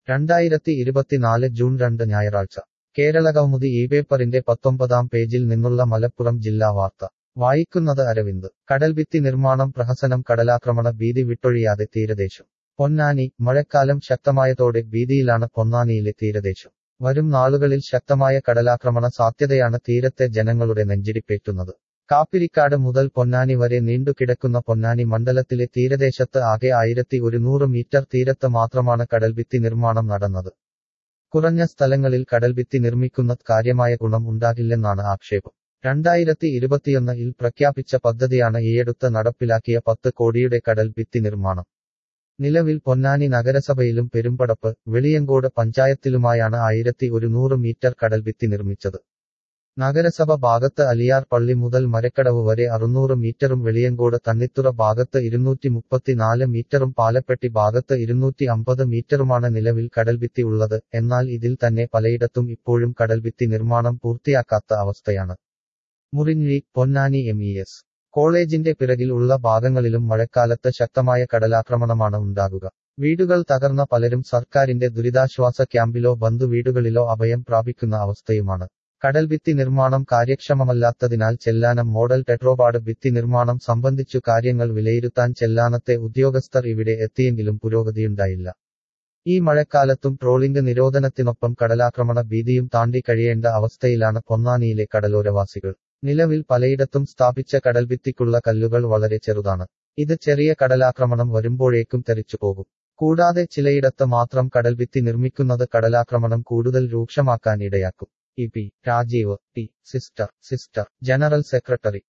രണ്ടായിരത്തി ഇരുപത്തിനാല് ജൂൺ രണ്ട് ഞായറാഴ്ച കേരളകൗമുദി ഈ പേപ്പറിന്റെ പത്തൊമ്പതാം പേജിൽ നിന്നുള്ള മലപ്പുറം ജില്ലാ വാർത്ത വായിക്കുന്നത് അരവിന്ദ് കടൽഭിത്തി നിർമ്മാണം പ്രഹസനം കടലാക്രമണ ഭീതി വിട്ടൊഴിയാതെ തീരദേശം പൊന്നാനി മഴക്കാലം ശക്തമായതോടെ ഭീതിയിലാണ് പൊന്നാനിയിലെ തീരദേശം വരും നാളുകളിൽ ശക്തമായ കടലാക്രമണ സാധ്യതയാണ് തീരത്തെ ജനങ്ങളുടെ നെഞ്ചിടിപ്പേറ്റുന്നത് കാപ്പിരിക്കാട് മുതൽ പൊന്നാനി വരെ നീണ്ടുകിടക്കുന്ന പൊന്നാനി മണ്ഡലത്തിലെ തീരദേശത്ത് ആകെ ആയിരത്തി ഒരുന്നൂറ് മീറ്റർ തീരത്ത് മാത്രമാണ് കടൽഭിത്തി നിർമ്മാണം നടന്നത് കുറഞ്ഞ സ്ഥലങ്ങളിൽ കടൽഭിത്തി നിർമ്മിക്കുന്നത് കാര്യമായ ഗുണം ഉണ്ടാകില്ലെന്നാണ് ആക്ഷേപം രണ്ടായിരത്തി ഇരുപത്തിയൊന്നിൽ പ്രഖ്യാപിച്ച പദ്ധതിയാണ് ഈയടുത്ത് നടപ്പിലാക്കിയ പത്ത് കോടിയുടെ കടൽ ഭിത്തി നിർമ്മാണം നിലവിൽ പൊന്നാനി നഗരസഭയിലും പെരുമ്പടപ്പ് വെളിയങ്കോട് പഞ്ചായത്തിലുമായാണ് ആയിരത്തി ഒരുന്നൂറ് മീറ്റർ കടൽഭിത്തി നിർമ്മിച്ചത് നഗരസഭ ഭാഗത്ത് അലിയാർ പള്ളി മുതൽ മരക്കടവ് വരെ അറുന്നൂറ് മീറ്ററും വെളിയങ്കോട് തണ്ണിത്തുറ ഭാഗത്ത് ഇരുന്നൂറ്റി മുപ്പത്തിനാല് മീറ്ററും പാലപ്പെട്ടി ഭാഗത്ത് ഇരുന്നൂറ്റി അമ്പത് മീറ്ററുമാണ് നിലവിൽ കടൽഭിത്തി ഉള്ളത് എന്നാൽ ഇതിൽ തന്നെ പലയിടത്തും ഇപ്പോഴും കടൽഭിത്തി നിർമ്മാണം പൂർത്തിയാക്കാത്ത അവസ്ഥയാണ് Murinji Ponnani M E S കോളേജിന്റെ പിറകിൽ ഉള്ള ഭാഗങ്ങളിലും മഴക്കാലത്ത് ശക്തമായ കടലാക്രമണമാണ് ഉണ്ടാകുക വീടുകൾ തകർന്ന പലരും സർക്കാരിന്റെ ദുരിതാശ്വാസ ക്യാമ്പിലോ ബന്ധുവീടുകളിലോ അഭയം പ്രാപിക്കുന്ന അവസ്ഥയുമാണ് കടൽഭിത്തി നിർമ്മാണം കാര്യക്ഷമമല്ലാത്തതിനാൽ ചെല്ലാനം മോഡൽ ടെട്രോപാഡ് ഭിത്തി നിർമ്മാണം സംബന്ധിച്ചു കാര്യങ്ങൾ വിലയിരുത്താൻ ചെല്ലാനത്തെ ഉദ്യോഗസ്ഥർ ഇവിടെ എത്തിയെങ്കിലും പുരോഗതിയുണ്ടായില്ല ഈ മഴക്കാലത്തും ട്രോളിംഗ് നിരോധനത്തിനൊപ്പം കടലാക്രമണ ഭീതിയും താണ്ടി കഴിയേണ്ട അവസ്ഥയിലാണ് പൊന്നാനിയിലെ കടലോരവാസികൾ നിലവിൽ പലയിടത്തും സ്ഥാപിച്ച കടൽഭിത്തിക്കുള്ള കല്ലുകൾ വളരെ ചെറുതാണ് ഇത് ചെറിയ കടലാക്രമണം വരുമ്പോഴേക്കും തെറിച്ചുപോകും കൂടാതെ ചിലയിടത്ത് മാത്രം കടൽഭിത്തി നിർമ്മിക്കുന്നത് കടലാക്രമണം കൂടുതൽ രൂക്ഷമാക്കാൻ ഇടയാക്കും E P Rajeev T sister sister general secretary